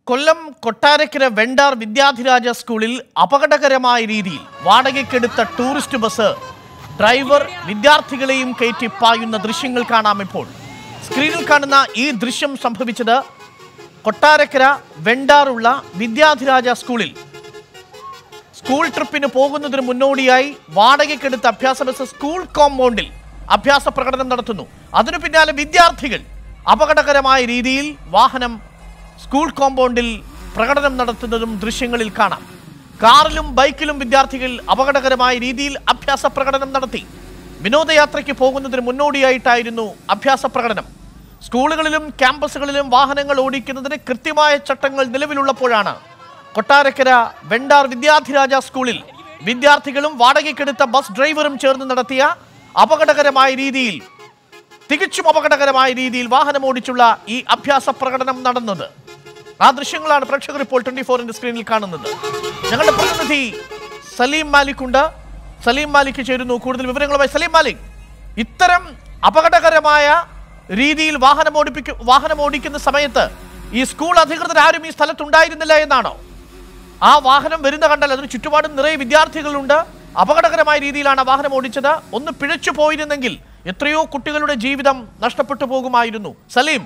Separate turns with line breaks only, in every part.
കൊല്ലം കൊട്ടാരക്കര വെണ്ടാർ വിദ്യാധിരാജ സ്കൂളിൽ അപകടകരമായ രീതിയിൽ വാടകയ്ക്കെടുത്ത ടൂറിസ്റ്റ് ബസ് ഡ്രൈവർ വിദ്യാർത്ഥികളെയും കയറ്റി പായുന്ന ദൃശ്യങ്ങൾ കാണാം ഇപ്പോൾ സ്ക്രീനിൽ കാണുന്ന ഈ ദൃശ്യം സംഭവിച്ചത് കൊട്ടാരക്കര വെണ്ടാറുള്ള വിദ്യാധിരാജ സ്കൂളിൽ സ്കൂൾ ട്രിപ്പിന് പോകുന്നതിന് മുന്നോടിയായി വാടകയ്ക്കെടുത്ത അഭ്യാസ ബസ് സ്കൂൾ കോമ്പൗണ്ടിൽ അഭ്യാസ പ്രകടനം നടത്തുന്നു അതിനു പിന്നാലെ വിദ്യാർത്ഥികൾ അപകടകരമായ രീതിയിൽ വാഹനം സ്കൂൾ കോമ്പൗണ്ടിൽ പ്രകടനം നടത്തുന്നതും ദൃശ്യങ്ങളിൽ കാണാം കാറിലും ബൈക്കിലും വിദ്യാർത്ഥികൾ അപകടകരമായ രീതിയിൽ അഭ്യാസ പ്രകടനം നടത്തി വിനോദയാത്രയ്ക്ക് പോകുന്നതിന് മുന്നോടിയായിട്ടായിരുന്നു അഭ്യാസ പ്രകടനം സ്കൂളുകളിലും ക്യാമ്പസുകളിലും വാഹനങ്ങൾ ഓടിക്കുന്നതിന് കൃത്യമായ ചട്ടങ്ങൾ നിലവിലുള്ളപ്പോഴാണ് കൊട്ടാരക്കര വെണ്ടാർ വിദ്യാധിരാജ സ്കൂളിൽ വിദ്യാർത്ഥികളും വാടകയ്ക്കെടുത്ത ബസ് ഡ്രൈവറും ചേർന്ന് നടത്തിയ അപകടകരമായ രീതിയിൽ തികച്ചും അപകടകരമായ രീതിയിൽ വാഹനം ഓടിച്ചുള്ള ഈ അഭ്യാസ പ്രകടനം നടന്നത് ആ ദൃശ്യങ്ങളാണ് പ്രേക്ഷകർ ഇപ്പോൾ ട്വന്റി ഫോറിന്റെ സ്ക്രീനിൽ കാണുന്നത് ഞങ്ങളുടെ പ്രതിനിധി സലീം മാലിക് ഉണ്ട് സലീം മാലിക് ചേരുന്നു കൂടുതൽ വിവരങ്ങളുമായി സലീം മാലിക് ഇത്തരം അപകടകരമായ രീതിയിൽ വാഹനം ഓടിപ്പിക്കും വാഹനം ഓടിക്കുന്ന സമയത്ത് ഈ സ്കൂൾ അധികൃതർ ആരും ഈ സ്ഥലത്തുണ്ടായിരുന്നില്ല എന്നാണോ ആ വാഹനം വരുന്ന കണ്ടാൽ അതിന് ചുറ്റുപാടും നിറയെ വിദ്യാർത്ഥികളുണ്ട് അപകടകരമായ രീതിയിലാണ് ആ വാഹനം ഓടിച്ചത് ഒന്ന് പിഴച്ചു പോയിരുന്നെങ്കിൽ എത്രയോ കുട്ടികളുടെ ജീവിതം നഷ്ടപ്പെട്ടു പോകുമായിരുന്നു സലീം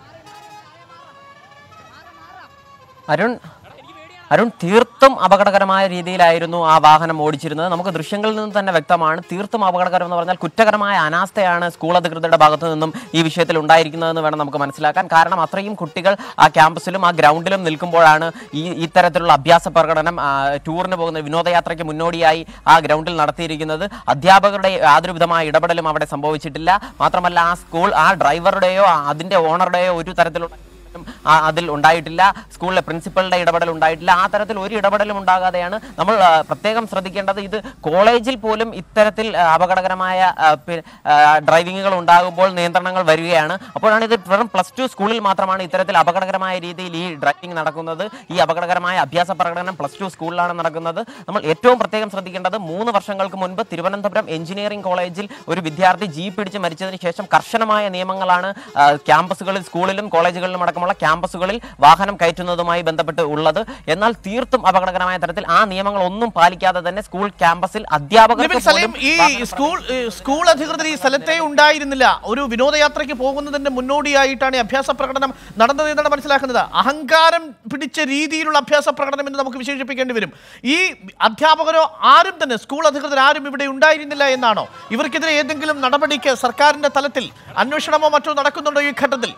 അരുൺ അരുൺ തീർത്തും അപകടകരമായ രീതിയിലായിരുന്നു ആ വാഹനം ഓടിച്ചിരുന്നത് നമുക്ക് ദൃശ്യങ്ങളിൽ നിന്ന് തന്നെ വ്യക്തമാണ് തീർത്തും അപകടകരം എന്ന് പറഞ്ഞാൽ കുറ്റകരമായ അനാസ്ഥയാണ് സ്കൂൾ അധികൃതരുടെ ഭാഗത്തു നിന്നും ഈ വിഷയത്തിൽ ഉണ്ടായിരിക്കുന്നതെന്ന് വേണം നമുക്ക് മനസ്സിലാക്കാൻ കാരണം അത്രയും കുട്ടികൾ ആ ക്യാമ്പസിലും ആ ഗ്രൗണ്ടിലും നിൽക്കുമ്പോഴാണ് ഈ ഇത്തരത്തിലുള്ള അഭ്യാസ പ്രകടനം ആ, ടൂറിന് പോകുന്ന വിനോദയാത്രയ്ക്ക് മുന്നോടിയായി ആ ഗ്രൗണ്ടിൽ നടത്തിയിരിക്കുന്നത് അധ്യാപകരുടെ യാതൊരു വിധമായ ഇടപെടലും അവിടെ സംഭവിച്ചിട്ടില്ല മാത്രമല്ല ആ സ്കൂൾ ആ ഡ്രൈവറുടെയോ ആ അതിന്റെ ഓണറുടെയോ ഒരു തരത്തിലുള്ള ഉം, ആ, അതിൽ ഉണ്ടായിട്ടില്ല സ്കൂളിലെ പ്രിൻസിപ്പലിന്റെ ഇടപെടൽ ഉണ്ടായിട്ടില്ല ആ തരത്തിൽ ഒരു ഇടപെടലും ഉണ്ടാകാതെയാണ് നമ്മൾ ആ, പ്രത്യേകം ശ്രദ്ധിക്കേണ്ടത് ഇത് കോളേജിൽ പോലും ഇത്തരത്തിൽ ആ, അപകടകരമായ ആ, പി- ആ, ഡ്രൈവിങ്ങുകൾ ഉണ്ടാകുമ്പോൾ നിയന്ത്രണങ്ങൾ വരികയാണ് അപ്പോഴാണ് ഇത് വെറും പ്ലസ് ടു സ്കൂളിൽ മാത്രമാണ് ഇത്തരത്തിൽ അപകടകരമായ രീതിയിൽ ഈ ഡ്രൈവിംഗ് നടക്കുന്നത് ഈ അപകടകരമായ അഭ്യാസ പ്രകടനം പ്ലസ് ടു സ്കൂളിലാണ് നടക്കുന്നത് നമ്മൾ ഏറ്റവും പ്രത്യേകം ശ്രദ്ധിക്കേണ്ടത് മൂന്ന് വർഷങ്ങൾക്ക് മുൻപ് തിരുവനന്തപുരം എഞ്ചിനീയറിംഗ് കോളേജിൽ ഒരു വിദ്യാർത്ഥി ജീപ്പ് പിടിച്ച് മരിച്ചതിന് ശേഷം കർശനമായ നിയമങ്ങളാണ് ആ, ക്യാമ്പസുകളിൽ സ്കൂളിലും കോളേജുകളിലും അടക്കമുള്ള ക്യാമ്പസുകളിൽ വാഹനം കയറ്റുന്നതുമായി ബന്ധപ്പെട്ട് ഉള്ളത് എന്നാൽ തീർത്തും അപകടകരമായ തരത്തിൽ ആ നിയമങ്ങൾ ഒന്നും പാലിക്കാതെ തന്നെ സ്കൂൾ ക്യാമ്പസിൽ അധ്യാപകർക്ക്
നിവിൻ സലീം
പോലും
ഈ
വാഹനം
സ്കൂൾ ഈ സ്കൂൾ അധികൃതർ ഈ സ്ഥലത്തെ ഉണ്ടായിരുന്നില്ല ഒരു വിനോദയാത്രയ്ക്ക് പോകുന്നതിന്റെ മുന്നോടിയായിട്ടാണ് ഈ അഭ്യാസ പ്രകടനം നടന്നത് എന്നാണ് മനസ്സിലാക്കുന്നത് അഹങ്കാരം പിടിച്ച രീതിയിലുള്ള അഭ്യാസ പ്രകടനം എന്ന് നമുക്ക് വിശേഷിപ്പിക്കേണ്ടി വരും ഈ അധ്യാപകരോ ആരും തന്നെ സ്കൂൾ അധികൃതർ ആരും ഇവിടെ ഉണ്ടായിരുന്നില്ല എന്നാണോ ഇവർക്കെതിരെ ഏതെങ്കിലും നടപടിക്ക് സർക്കാരിന്റെ തലത്തിൽ അന്വേഷണമോ മറ്റോ നടക്കുന്നുണ്ടോ ഈ ഘട്ടത്തിൽ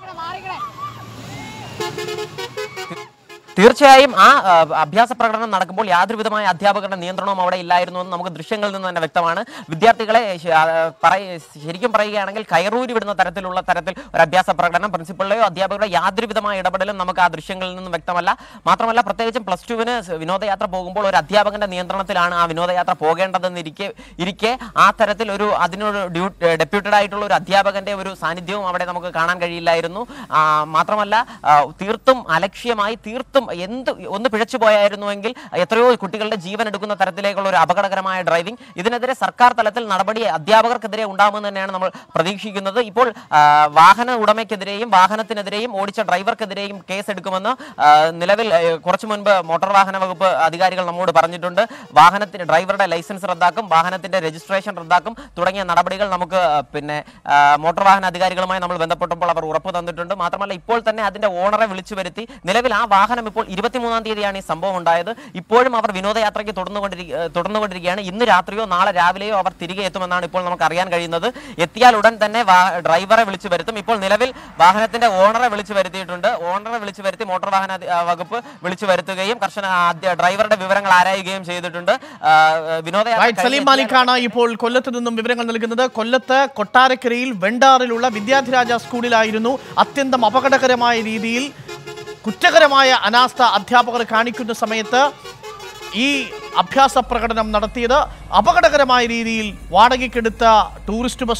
തീർച്ചയായും ആ ആ, അഭ്യാസ പ്രകടനം നടക്കുമ്പോൾ യാതൊരു വിധമായ അധ്യാപകരുടെ നിയന്ത്രണവും അവിടെ ഇല്ലായിരുന്നു എന്ന് നമുക്ക് ദൃശ്യങ്ങളിൽ നിന്ന് തന്നെ വ്യക്തമാണ് വിദ്യാർത്ഥികളെ ശ- ആ, പറയ- ശരിക്കും പറയുകയാണെങ്കിൽ കയറൂരി വിടുന്ന തരത്തിലുള്ള തരത്തിൽ ഒരു അഭ്യാസ പ്രകടനം പ്രിൻസിപ്പളിലെയോ അധ്യാപകരുടെ യാതൊരു വിധമായ ഇടപെടലും നമുക്ക് ആ ദൃശ്യങ്ങളിൽ നിന്നും വ്യക്തമല്ല മാത്രമല്ല പ്രത്യേകിച്ചും പ്ലസ് ടുവിന് വിനോദയാത്ര പോകുമ്പോൾ ഒരു അധ്യാപകന്റെ നിയന്ത്രണത്തിലാണ് ആ വിനോദയാത്ര പോകേണ്ടതെന്ന് ഇരിക്കെ ഇരിക്കെ ആ തരത്തിൽ ഒരു അതിനൊരു ഡ്യൂ ഡെപ്യൂട്ടഡ് ആയിട്ടുള്ള ഒരു അധ്യാപകന്റെ ഒരു സാന്നിധ്യവും അവിടെ നമുക്ക് കാണാൻ കഴിയില്ലായിരുന്നു ആ, മാത്രമല്ല ആ, തീർത്തും അലക്ഷ്യമായി തീർത്തും എന്ത് ഒന്ന് പിഴച്ചു പോയായിരുന്നുവെങ്കിൽ എത്രയോ കുട്ടികളുടെ ജീവൻ എടുക്കുന്ന തരത്തിലേക്കുള്ള ഒരു അപകടകരമായ ഡ്രൈവിംഗ് ഇതിനെതിരെ സർക്കാർ തലത്തിൽ നടപടി അധ്യാപകർക്കെതിരെ ഉണ്ടാകുമെന്ന് തന്നെയാണ് നമ്മൾ പ്രതീക്ഷിക്കുന്നത് ഇപ്പോൾ ആ, വാഹന ഉടമയ്ക്കെതിരെയും വാഹനത്തിനെതിരെയും ഓടിച്ച ഡ്രൈവർക്കെതിരെയും കേസെടുക്കുമെന്ന് ആ, നിലവിൽ ഏ, കുറച്ചു മുൻപ് മോട്ടോർ വാഹന വകുപ്പ് അധികാരികൾ നമ്മോട് പറഞ്ഞിട്ടുണ്ട് വാഹനത്തിന് ഡ്രൈവറുടെ ലൈസൻസ് റദ്ദാക്കും വാഹനത്തിന്റെ രജിസ്ട്രേഷൻ റദ്ദാക്കും തുടങ്ങിയ നടപടികൾ നമുക്ക് ആ, പിന്നെ ആ, മോട്ടോർ വാഹന അധികാരികളുമായി നമ്മൾ ബന്ധപ്പെട്ടപ്പോൾ അവർ ഉറപ്പ് തന്നിട്ടുണ്ട് മാത്രമല്ല ഇപ്പോൾ തന്നെ അതിന്റെ ഓണറെ വിളിച്ചു വരുത്തി നിലവിൽ ആ വാഹനം ഇപ്പോൾ ഇരുപത്തിമൂന്നാം തീയതിയാണ് ഈ സംഭവം ഉണ്ടായത് ഇപ്പോഴും അവർ വിനോദയാത്രയ്ക്ക് തുടർന്നുകൊണ്ടിരി ഏഹ് തുടർന്നുകൊണ്ടിരിക്കുകയാണ് ഇന്ന് രാത്രിയോ നാളെ രാവിലെയോ അവർ തിരികെ എത്തുമെന്നാണ് ഇപ്പോൾ നമുക്ക് അറിയാൻ കഴിയുന്നത് എത്തിയാൽ ഉടൻ തന്നെ വാ- ഡ്രൈവറെ വിളിച്ചു വരുത്തും ഇപ്പോൾ നിലവിൽ വാഹനത്തിന്റെ ഓണറെ വിളിച്ചു വരുത്തിയിട്ടുണ്ട് ഓണറെ വിളിച്ചു വരുത്തി മോട്ടോർ വാഹന അധി- ആ, വകുപ്പ് വിളിച്ചു വരുത്തുകയും കർശന ആദ്യ- ഡ്രൈവറുടെ വിവരങ്ങൾ ആരായുകയും ചെയ്തിട്ടുണ്ട് ആ, വിനോദയാത്ര
റൈറ്റ് സലീം
കഴിഞ്ഞെത്തിയാൽ-
മാലിക്കാണ് ഇപ്പോൾ കൊല്ലത്ത് നിന്നും വിവരങ്ങൾ നൽകുന്നത് കൊല്ലത്ത് കൊട്ടാരക്കരയിൽ വെണ്ടാറിലുള്ള വിദ്യാധിരാജ സ്കൂളിലായിരുന്നു അത്യന്തം അപകടകരമായ രീതിയിൽ കുറ്റകരമായ അനാസ്ഥ അധ്യാപകർ കാണിക്കുന്ന സമയത്ത് ഈ അഭ്യാസ പ്രകടനം നടത്തിയത് അപകടകരമായ രീതിയിൽ വാടകയ്ക്കെടുത്ത ടൂറിസ്റ്റ് ബസ്സും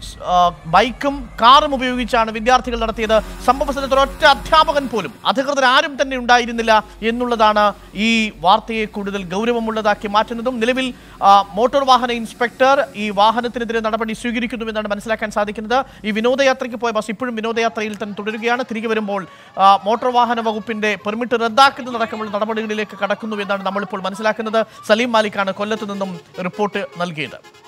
ആ, ബൈക്കും കാറും ഉപയോഗിച്ചാണ് വിദ്യാർത്ഥികൾ നടത്തിയത് സംഭവ സ്ഥലത്ത് ഒരൊറ്റ അധ്യാപകൻ പോലും അധികൃതർ ആരും തന്നെ ഉണ്ടായിരുന്നില്ല എന്നുള്ളതാണ് ഈ വാർത്തയെ കൂടുതൽ ഗൗരവമുള്ളതാക്കി മാറ്റുന്നതും നിലവിൽ ആ, മോട്ടോർ വാഹന ഇൻസ്പെക്ടർ ഈ വാഹനത്തിനെതിരെ നടപടി സ്വീകരിക്കുന്നുവെന്നാണ് മനസ്സിലാക്കാൻ സാധിക്കുന്നത് ഈ വിനോദയാത്രയ്ക്ക് പോയ ബസ് ഇപ്പോഴും വിനോദയാത്രയിൽ തന്നെ തുടരുകയാണ് തിരികെ വരുമ്പോൾ ആ, മോട്ടോർ വാഹന വകുപ്പിന്റെ പെർമിറ്റ് റദ്ദാക്കുന്നതടക്കമുള്ള നടപടികളിലേക്ക് കടക്കുന്നു എന്നാണ് നമ്മളിപ്പോൾ മനസ്സിലാക്കുന്നത് സലീം മാലിക്കാണ് കൊല്ലത്ത് നിന്നും റിപ്പോർട്ട് നൽകിയത്